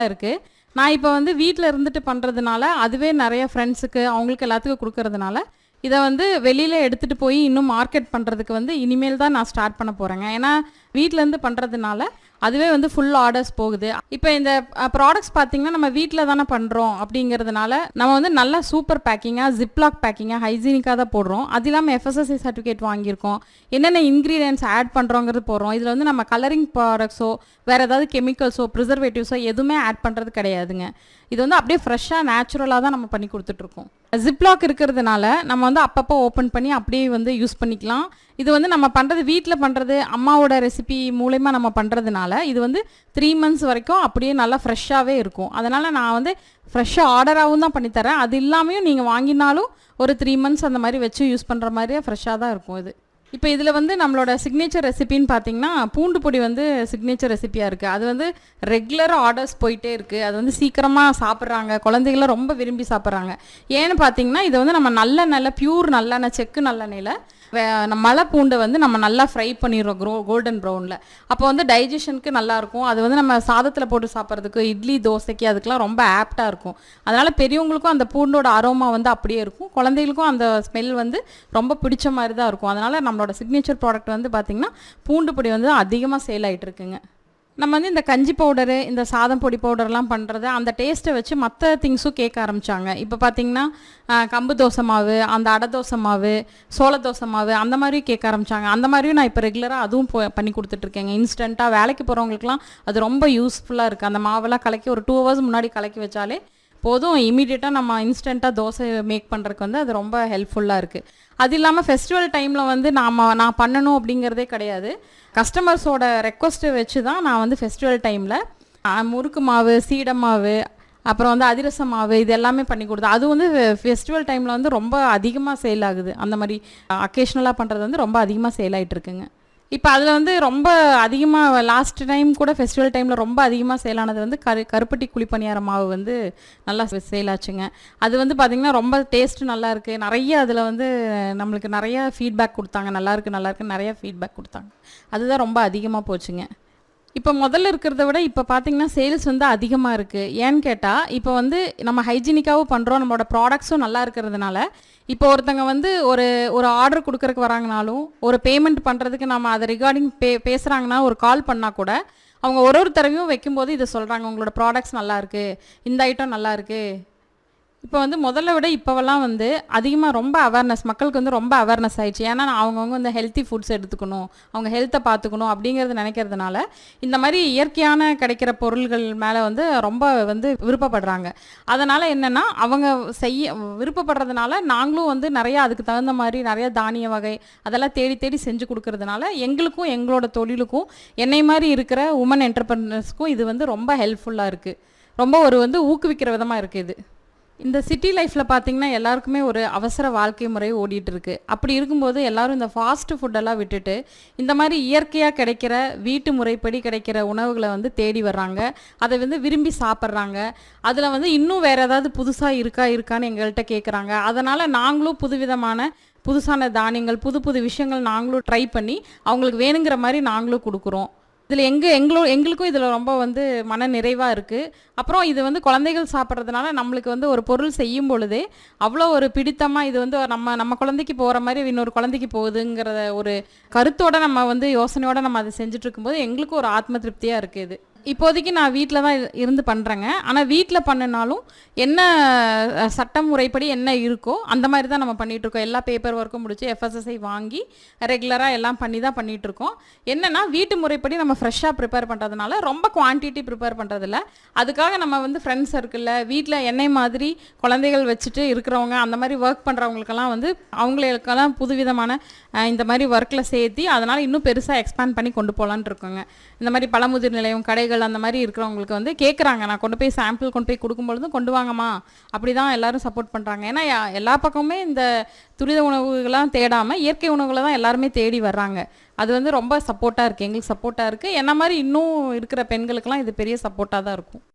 இருக்குது நான் இப்போ வந்து வீட்டில் இருந்துட்டு பண்ணுறதுனால அதுவே நிறைய ஃப்ரெண்ட்ஸுக்கு அவங்களுக்கு எல்லாத்துக்கும் கொடுக்கறதுனால இதை வந்து வெளியில் எடுத்துகிட்டு போய் இன்னும் மார்க்கெட் பண்ணுறதுக்கு வந்து இனிமேல் தான் நான் ஸ்டார்ட் பண்ண போகிறேங்க ஏன்னா வீட்டிலேருந்து பண்ணுறதுனால அதுவே வந்து ஃபுல் ஆர்டர்ஸ் போகுது இப்போ இந்த ப்ராடக்ட்ஸ் பார்த்தீங்கன்னா நம்ம வீட்டில் தானே பண்ணுறோம் அப்படிங்கிறதுனால நம்ம வந்து நல்லா சூப்பர் பேக்கிங்காக ஜிப்லாக் பேக்கிங்காக ஹைஜீனிக்காக தான் போடுறோம் அது இல்லாமல் எஃப்எஸ்எஸ்சி சர்டிஃபிகேட் வாங்கியிருக்கோம் என்னென்ன இன்க்ரீடியன்ஸ் ஆட் பண்ணுறோங்கிறது போடுறோம் இதில் வந்து நம்ம கலரிங் ப்ராடக்ட்ஸோ வேறு ஏதாவது கெமிக்கல்ஸோ ப்ரிசர்வேட்டிவ்ஸோ எதுவுமே ஆட் பண்ணுறது கிடையாதுங்க இது வந்து அப்படியே ஃப்ரெஷ்ஷாக நேச்சுரலாக தான் நம்ம பண்ணி கொடுத்துட்ருக்கோம் ஜிப்லாக் இருக்கிறதுனால நம்ம வந்து அப்பப்போ ஓப்பன் பண்ணி அப்படியே வந்து யூஸ் பண்ணிக்கலாம் இது வந்து நம்ம பண்ணுறது வீட்டில் பண்ணுறது அம்மாவோட ரெசிபி மூலயமா நம்ம பண்ணுறதுனால இது வந்து த்ரீ மந்த்ஸ் வரைக்கும் அப்படியே நல்லா ஃப்ரெஷ்ஷாகவே இருக்கும் அதனால் நான் வந்து ஃப்ரெஷ்ஷாக ஆர்டராகவும் தான் பண்ணித்தரேன் அது இல்லாமையும் நீங்கள் வாங்கினாலும் ஒரு த்ரீ மந்த்ஸ் அந்த மாதிரி வச்சு யூஸ் பண்ணுற மாதிரியே ஃப்ரெஷ்ஷாக தான் இருக்கும் இது இப்போ இதில் வந்து நம்மளோட சிக்னேச்சர் ரெசிபின்னு பார்த்தீங்கன்னா பூண்டு பொடி வந்து சிக்னேச்சர் ரெசிபியாக இருக்குது அது வந்து ரெகுலராக ஆர்டர்ஸ் போயிட்டே இருக்குது அது வந்து சீக்கிரமாக சாப்பிட்றாங்க குழந்தைகளாம் ரொம்ப விரும்பி சாப்பிட்றாங்க ஏன்னு பார்த்தீங்கன்னா இதை வந்து நம்ம நல்ல நல்ல பியூர் நல்லெண்ணெய் செக்கு நல்லெண்ணெயில் வே- நம்ம மலை பூண்டை வந்து நம்ம நல்லா ஃப்ரை பண்ணிடுறோம் க்ரோ கோல்டன் ப்ரௌனில் அப்போ வந்து டைஜஷனுக்கு நல்லாயிருக்கும் அது வந்து நம்ம சாதத்தில் போட்டு சாப்பிட்றதுக்கு இட்லி தோசைக்கு அதுக்கெலாம் ரொம்ப ஆப்டாக இருக்கும் அதனால் பெரியவங்களுக்கும் அந்த பூண்டோட அரோமா வந்து அப்படியே இருக்கும் குழந்தைகளுக்கும் அந்த ஸ்மெல் வந்து ரொம்ப பிடிச்ச மாதிரி தான் இருக்கும் அதனால் நம்மளோட சிக்னேச்சர் ப்ராடக்ட் வந்து பார்த்திங்கன்னா பூண்டு பொடி வந்து அதிகமாக சேல் ஆயிட்டு இருக்குங்க நம்ம வந்து இந்த கஞ்சி பவுடரு இந்த சாதம் பொடி பவுடர்லாம் பண்ணுறது அந்த டேஸ்ட்டை வச்சு மற்ற திங்ஸும் கேட்க ஆரம்பிச்சாங்க இப்போ பார்த்தீங்கன்னா ஆஹ், கம்பு தோசை மாவு அந்த அடை தோசை மாவு சோள தோசை மாவு அந்த மாதிரியும் கேட்க ஆரம்பிச்சாங்க அந்த மாதிரியும் நான் இப்போ ரெகுலராக அதுவும் போ- பண்ணி கொடுத்துட்ருக்கேங்க இன்ஸ்டண்ட்டாக வேலைக்கு போகிறவங்களுக்குலாம் அது ரொம்ப யூஸ்ஃபுல்லாக இருக்குது அந்த மாவெல்லாம் கலக்கி ஒரு டூ ஹவர்ஸ் முன்னாடி கலக்கி வச்சாலே போதும் இமீடியட்டாக நம்ம இன்ஸ்டண்ட்டாக தோசை மேக் பண்ணுறதுக்கு வந்து அது ரொம்ப ஹெல்ப்ஃபுல்லாக இருக்குது அது இல்லாமல் ஃபெஸ்டிவல் டைமில் வந்து நாம் நான் பண்ணணும் அப்படிங்கிறதே கிடையாது கஸ்டமர்ஸோட ரெக்வஸ்ட்டை வச்சு தான் நான் வந்து ஃபெஸ்டிவல் டைமில் முறுக்கு மாவு சீடை மாவு அப்புறம் வந்து அதிரச மாவு இது எல்லாமே பண்ணி கொடுத்தேன் அது வந்து ஃபெஸ்டிவல் டைமில் வந்து ரொம்ப அதிகமாக சேல் ஆகுது அந்த மாதிரி அக்கேஷ்னலாக பண்ணுறது வந்து ரொம்ப அதிகமாக சேல் ஆயிட்டு இருக்குங்க இப்போ அதில் வந்து ரொம்ப அதிகமாக லாஸ்ட் டைம் கூட ஃபெஸ்டிவல் டைமில் ரொம்ப அதிகமாக சேல் ஆனது வந்து கரு கருப்பட்டி குழிப்பணியார மாவு வந்து நல்லா சேல் ஆச்சுங்க அது வந்து பார்த்திங்கன்னா ரொம்ப டேஸ்ட் நல்லா இருக்கு நிறைய அதில் வந்து நம்மளுக்கு நிறைய ஃபீட்பேக் கொடுத்தாங்க நல்லா இருக்கு நல்லா இருக்கு நிறைய ஃபீட்பேக் கொடுத்தாங்க அதுதான் ரொம்ப அதிகமாக போச்சுங்க இப்போ முதல்ல இருக்கிறத விட இப்போ பார்த்தீங்கன்னா சேல்ஸ் வந்து அதிகமாக இருக்குது ஏன்னு கேட்டால் இப்போ வந்து நம்ம ஹைஜீனிக்காகவும் பண்ணுறோம் நம்மளோட ப்ராடக்ட்ஸும் நல்லா இருக்கிறதுனால இப்போ ஒருத்தங்க வந்து ஒரு ஒரு ஆர்டர் கொடுக்கறக்கு வராங்கனாலும் ஒரு பேமெண்ட் பண்ணுறதுக்கு நம்ம அதை ரிகார்டிங் பே பேசுகிறாங்கன்னா ஒரு கால் பண்ணால் கூட அவங்க ஒரு ஒரு தடவையும் வைக்கும்போது இதை சொல்கிறாங்க உங்களோட ப்ராடக்ட்ஸ் நல்லா இருக்கு இந்த ஐட்டம் நல்லா இருக்கு இப்போ வந்து முதல்ல விட இப்போவெல்லாம் வந்து அதிகமாக ரொம்ப அவேர்னஸ் மக்களுக்கு வந்து ரொம்ப அவேர்னஸ் ஆயிடுச்சு ஏன்னா அவங்கவுங்க வந்து ஹெல்த்தி ஃபுட்ஸ் எடுத்துக்கணும் அவங்க ஹெல்த்தை பார்த்துக்கணும் அப்படிங்கிறது நினைக்கிறதுனால இந்த மாதிரி இயற்கையான கிடைக்கிற பொருள்கள் மேலே வந்து ரொம்ப வந்து விருப்பப்படுறாங்க அதனால் என்னென்னா அவங்க செய்ய விருப்பப்படுறதுனால நாங்களும் வந்து நிறைய அதுக்கு தகுந்த மாதிரி நிறைய தானிய வகை அதெல்லாம் தேடி தேடி செஞ்சு கொடுக்கறதுனால எங்களுக்கும் எங்களோட தொழிலுக்கும் என்னை மாதிரி இருக்கிற உமன் என்டர்பிரினர்ஸ்க்கும் இது வந்து ரொம்ப ஹெல்ப்ஃபுல்லாக இருக்குது ரொம்ப ஒரு வந்து ஊக்குவிக்கிற விதமாக இருக்குது இது இந்த சிட்டி லைஃப்பில் பார்த்தீங்கன்னா எல்லாருக்குமே ஒரு அவசர வாழ்க்கை முறை ஓடிட்டு இருக்கு அப்படி இருக்கும்போது எல்லாரும் இந்த ஃபாஸ்ட் ஃபுட்டெல்லாம் விட்டுட்டு இந்த மாதிரி இயற்கையாக கிடைக்கிற வீட்டு முறைப்படி கிடைக்கிற உணவுகளை வந்து தேடி வர்றாங்க அதை வந்து விரும்பி சாப்பிட்றாங்க அதில் வந்து இன்னும் வேறு ஏதாவது புதுசாக இருக்கா இருக்கான்னு எங்கள்கிட்ட கேட்குறாங்க அதனால் நாங்களும் புதுவிதமான புதுசான தானியங்கள் புது புது விஷயங்கள் நாங்களும் ட்ரை பண்ணி அவங்களுக்கு வேணுங்கிற மாதிரி நாங்களும் கொடுக்குறோம் இதில் எங்க எங்களோ எங்களுக்கும் இதில் ரொம்ப வந்து மன நிறைவாக இருக்குது அப்புறம் இது வந்து குழந்தைகள் சாப்பிட்றதுனால நம்மளுக்கு வந்து ஒரு பொருள் செய்யும் பொழுதே அவ்வளோ ஒரு பிடித்தமாக இது வந்து நம்ம நம்ம குழந்தைக்கு போகிற மாதிரி இன்னொரு குழந்தைக்கு போகுதுங்கிற ஒரு கருத்தோட நம்ம வந்து யோசனையோட நம்ம அதை செஞ்சுட்டு இருக்கும்போது எங்களுக்கும் ஒரு ஆத்ம திருப்தியாக இருக்குது இது இப்போதைக்கு நான் வீட்டில் தான் இரு- இருந்து பண்ணுறேங்க ஆனால் வீட்டில் பண்ணினாலும் என்ன அஹ், சட்டம் முறைப்படி என்ன இருக்கோ அந்த மாதிரி தான் நம்ம பண்ணிட்டு இருக்கோம் எல்லா பேப்பர் ஒர்க்கும் முடிச்சு எஃப்எஸ்எஸ்ஐ வாங்கி ரெகுலராக எல்லாம் பண்ணி தான் பண்ணிட்டு இருக்கோம் என்னன்னா வீட்டு முறைப்படி நம்ம ஃப்ரெஷ்ஷாக ப்ரிப்பேர் பண்ணுறதுனால ரொம்ப குவான்டிட்டி ப்ரிப்பேர் பண்ணுறதில்ல அதுக்காக நம்ம வந்து ஃப்ரெண்ட்ஸ் சர்க்கிளில் வீட்டில் என்னை மாதிரி குழந்தைகள் வச்சுட்டு இருக்கிறவங்க அந்த மாதிரி ஒர்க் பண்ணுறவங்களுக்கெல்லாம் வந்து அவங்களுக்கெல்லாம் புதுவிதமான அஹ், இந்த மாதிரி ஒர்க்கில் சேர்த்தி அதனால் இன்னும் பெருசாக எக்ஸ்பேண்ட் பண்ணி கொண்டு போகலான்னு இருக்கோங்க இந்த மாதிரி பழமுதிர் நிலையம் கடைகள் அந்த மாதிரி இருக்கிறவங்களுக்கு வந்து கேட்குறாங்க நான் கொண்டு போய் சாம்பிள் கொண்டு போய் கொடுக்கும்பொழுதும் கொண்டு வாங்கம்மா அப்படி தான் எல்லாரும் சப்போர்ட் பண்ணுறாங்க ஏன்னா யா- எல்லா பக்கமுமே இந்த துரித உணவுகள்லாம் தேடாமல் இயற்கை உணவுகளை தான் எல்லாருமே தேடி வர்றாங்க அது வந்து ரொம்ப சப்போர்ட்டாக இருக்குது எங்களுக்கு சப்போர்ட்டாக இருக்குது என்ன மாதிரி இன்னும் இருக்கிற பெண்களுக்கெல்லாம் இது பெரிய சப்போர்ட்டாக தான் இருக்கும்